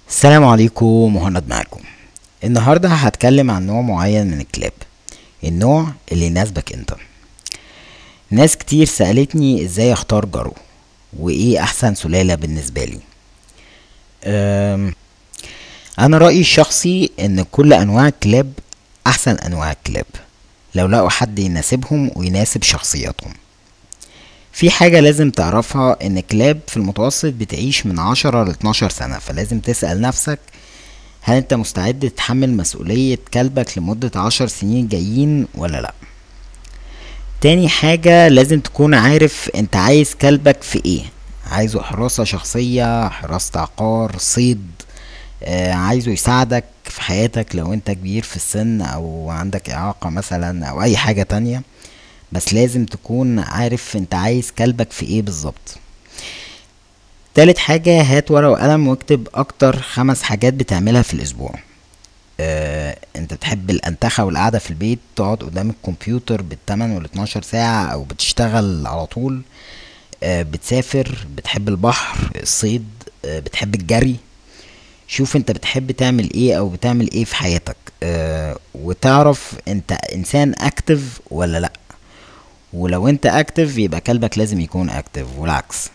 السلام عليكم مهند معاكم النهاردة هتكلم عن نوع معين من الكلاب النوع اللي يناسبك انت ناس كتير سألتني ازاي اختار جرو وايه احسن سلالة بالنسبة لي أم، انا رأيي الشخصي ان كل انواع الكلاب احسن انواع الكلاب لو لقوا حد يناسبهم ويناسب شخصياتهم في حاجة لازم تعرفها ان الكلاب في المتوسط بتعيش من عشرة ل 12 سنة فلازم تسأل نفسك هل انت مستعد تتحمل مسؤولية كلبك لمدة عشر سنين جايين ولا لا تاني حاجة لازم تكون عارف انت عايز كلبك في ايه عايزه حراسة شخصية حراسة عقار صيد آه عايزه يساعدك في حياتك لو انت كبير في السن او عندك اعاقة مثلا او اي حاجة تانية بس لازم تكون عارف انت عايز كلبك في ايه بالظبط تالت حاجة هات ورقة وقلم واكتب اكتر خمس حاجات بتعملها في الاسبوع اه انت بتحب الانتخة والقعدة في البيت تقعد قدام الكمبيوتر بالتمن والاتناشر ساعة او بتشتغل على طول اه بتسافر بتحب البحر الصيد اه بتحب الجري شوف انت بتحب تعمل ايه او بتعمل ايه في حياتك اه وتعرف انت انسان اكتف ولا لا ولو انت اكتف يبقى كلبك لازم يكون اكتف والعكس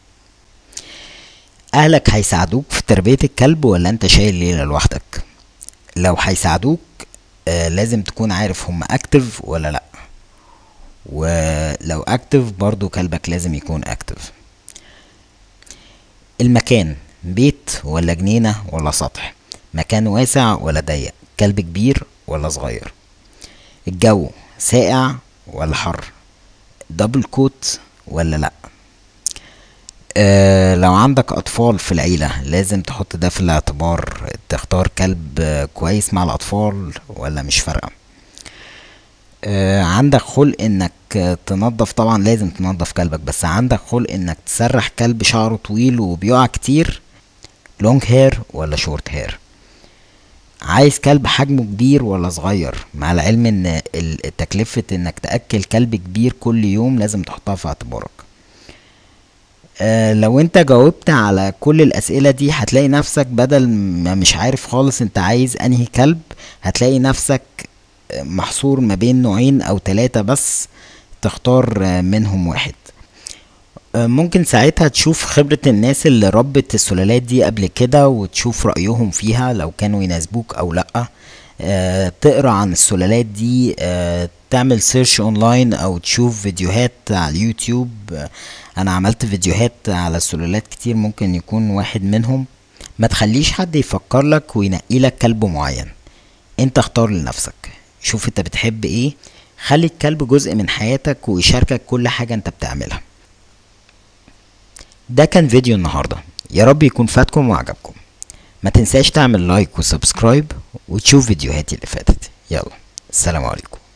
اهلك هيساعدوك في تربية الكلب ولا انت شايل ليلة لوحدك لو هيساعدوك آه لازم تكون عارف هم اكتف ولا لا ولو اكتف برضو كلبك لازم يكون اكتف المكان بيت ولا جنينة ولا سطح مكان واسع ولا ضيق كلب كبير ولا صغير الجو ساقع ولا حر دبل كوت ولا لا أه لو عندك اطفال في العيلة لازم تحط ده في الاعتبار تختار كلب آه، كويس مع الاطفال ولا مش فارقة أه عندك خلق انك آه، تنظف طبعا لازم تنظف كلبك بس عندك خلق انك تسرح كلب شعره طويل وبيقع كتير لونج هير ولا شورت هير عايز كلب حجمه كبير ولا صغير مع العلم ان ال- تكلفة انك تأكل كلب كبير كل يوم لازم تحطها في اعتبارك آه لو انت جاوبت على كل الاسئلة دي هتلاقي نفسك بدل ما مش عارف خالص انت عايز انهي كلب هتلاقي نفسك آه، محصور ما بين نوعين او ثلاثة بس تختار آه، منهم واحد آه، ممكن ساعتها تشوف خبرة الناس اللي ربت السلالات دي قبل كده وتشوف رأيهم فيها لو كانوا يناسبوك أو لأ آه، تقرا عن السلالات دي آه، تعمل سيرش اونلاين او تشوف فيديوهات على اليوتيوب آه، انا عملت فيديوهات على السلالات كتير ممكن يكون واحد منهم ما تخليش حد يفكر لك وينقي لك كلب معين انت اختار لنفسك شوف انت بتحب ايه خلي الكلب جزء من حياتك ويشاركك كل حاجة انت بتعملها ده كان فيديو النهاردة يا رب يكون فاتكم وعجبكم ما تنساش تعمل لايك وسبسكرايب وتشوف فيديوهاتي اللي فاتت يلا السلام عليكم